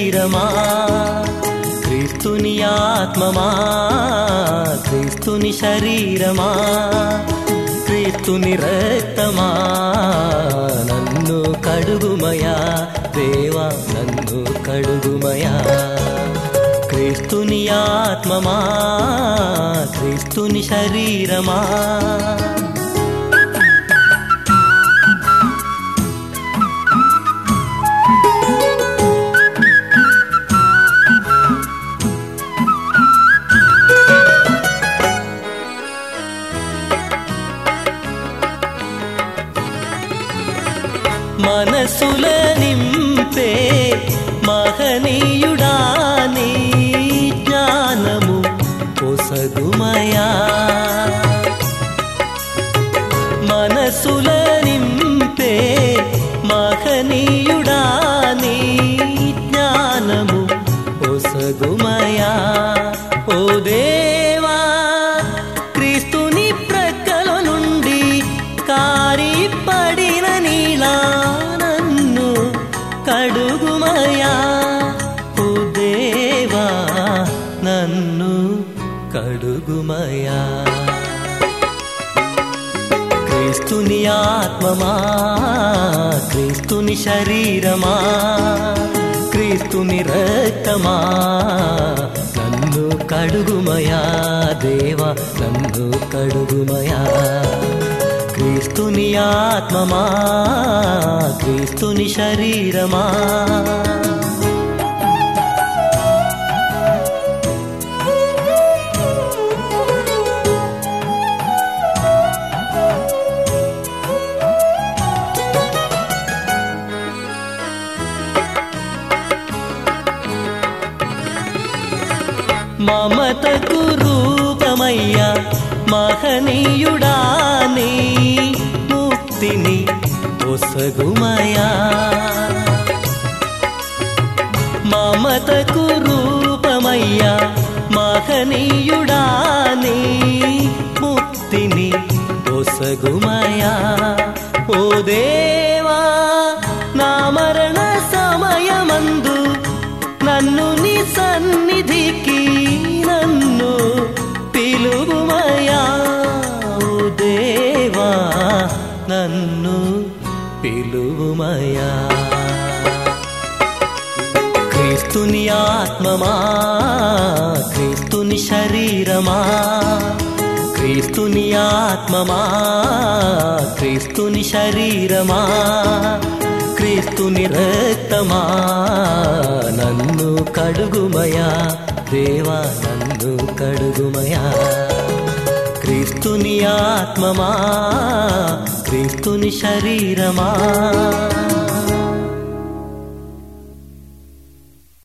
శరీరమా క్రీస్తుని ఆత్మమా క్రీస్తుని శరీరమా క్రీస్తుని రక్తమా నన్ను కడుగుమయా దేవా నన్ను కడుగుమయా క్రీస్తుని ఆత్మమా క్రీస్తుని శరీరమా మనసుల నింపే మహనీయుడా నీ జ్ఞానము పొసగుమయా మనసుల నింపే మహనీయుడా నీ జ్ఞానము పొసగుమయా ఓ దేవా క్రీస్తుని ప్రక్కల నుండి కారి పడిన నీలా నన్ను కడుగుమయా ఓ దేవా నన్ను కడుగుమయా క్రీస్తుని ఆత్మమా క్రీస్తుని శరీరమా క్రీస్తుని రక్తమా నన్ను కడుగుమయా దేవా నన్ను కడుగుమయా క్రీస్తుని ఆత్మమా క్రీస్తుని శరీరమా మమతకు రూపమయ్యా మహనీయుడా నీ ముక్తిని ఒసగుమయా మమతకు రూపమయ్యా మహనీయుడా నీ ముక్తిని ఒసగుమయా ఓ దేవా నా మరణ సమయమందు నన్ను నీ సన్నిధికి నన్ను పిలువుమయా ఓ దేవా నన్ను పిలువుమయా క్రీస్తుని ఆత్మమా క్రీస్తుని శరీరమా క్రీస్తుని ఆత్మమా క్రీస్తుని శరీరమా క్రీస్తుని రక్తమా నన్ను కడుగుమయా దేవా నన్ను కడుగుమయా క్రీస్తుని ఆత్మమా క్రీస్తుని శరీరమా